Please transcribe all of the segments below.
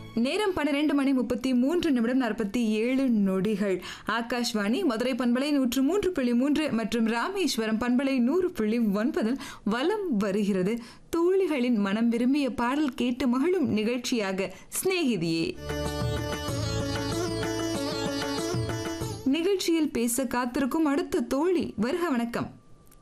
நேரம் பன்னிரெண்டு மணி முப்பத்தி மூன்று நிமிடம் நாற்பத்தி ஏழு நொடிகள் ஆகாஷ்வாணி மதுரை பண்பலை நூற்று மூன்று புள்ளி மூன்று மற்றும் ராமேஸ்வரம் பண்பலை நூறு புள்ளி ஒன்பதில் வலம் வருகிறது தோழிகளின் மனம் விரும்பிய பாடல் கேட்டு மகிழும் நிகழ்ச்சியாக சிநேகிதியே நிகழ்ச்சியில் பேச காத்திருக்கும் அடுத்த தோழி வருக வணக்கம்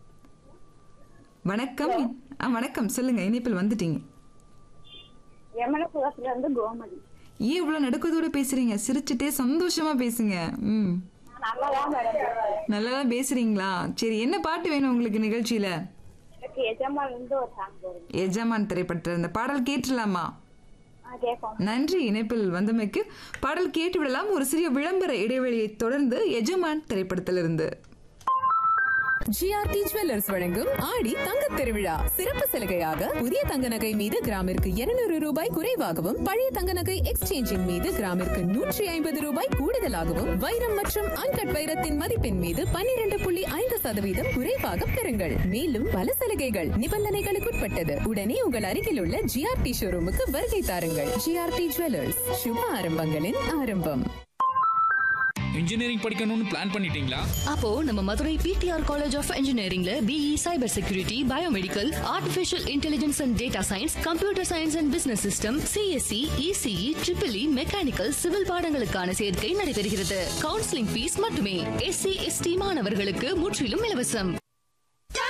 வணக்கம் ஆ, வணக்கம் சொல்லுங்க இணைப்பில் வந்துட்டீங்க யமனபுரத்துல இருந்து கோமதி ஏன் இவ்வளவு நடுக்கத்தோட பேசுறீங்க சிரிச்சுட்டே சந்தோஷமா பேசுங்க ம் நல்லாதான் மேடம் நல்லா பேசுறீங்களா சரி என்ன பாட்டு வேணும் உங்களுக்கு நிகழ்ச்சியில எனக்கு எஜமான் இருந்து ஒரு சாங் போடுங்க எஜமான் திரைப்படத்தில் இந்த பாடல் கேட்டுடலாமா ஆ கேட்போம் நன்றி இணைப்பில் வந்தமைக்கு பாடல் கேட்டு விடலாம் ஒரு சிறிய விளம்பர இடைவெளியை தொடர்ந்து எஜமான் திரைப்படத்திலிருந்து ஜிஆர்டி ஜுவல்லர்ஸ் வழங்கும் ஆடி தங்கத் திருவிழா சிறப்பு சலுகையாக புதிய தங்க நகை மீது கிராமிற்கு 200 ரூபாய் குறைவாகவும் பழைய தங்க நகை எக்ஸ்சேஞ்சின் மீது கிராமிற்கு நூற்றி ஐம்பது ரூபாய் கூடுதலாகவும் வைரம் மற்றும் அன்கட் வைரத்தின் மதிப்பின் மீது 12.5% புள்ளி ஐந்து சதவீதம் குறைவாக பெறுங்கள் மேலும் பல சலுகைகள் நிபந்தனைகளுக்குட்பட்டது உடனே உங்கள் அருகில் உள்ள ஜிஆர்டி ஷோரூமுக்கு வருகை தாருங்கள் ஜிஆர்டி ஜுவல்லர்ஸ் சுப ஆரம்பங்களின் ஆரம்பம் இன்ஜினியரிங் படிக்கணும்னு பிளான் பண்ணிட்டீங்களா அப்போ நம்ம மதுரை பிடிஆர் காலேஜ் ஆஃப் இன்ஜினியரிங்ல BE cyber security biomedical artificial intelligence and data science computer science and business system CSC ECE triple E mechanical civil பாடங்களுக்கான சேர்க்கை நடைபெறுகிறது கவுன்சிலிங் ஃபீஸ் மட்டுமே எஸ்சி எஸ்டி மாணவர்களுக்கு முற்றிலும் இலவசம்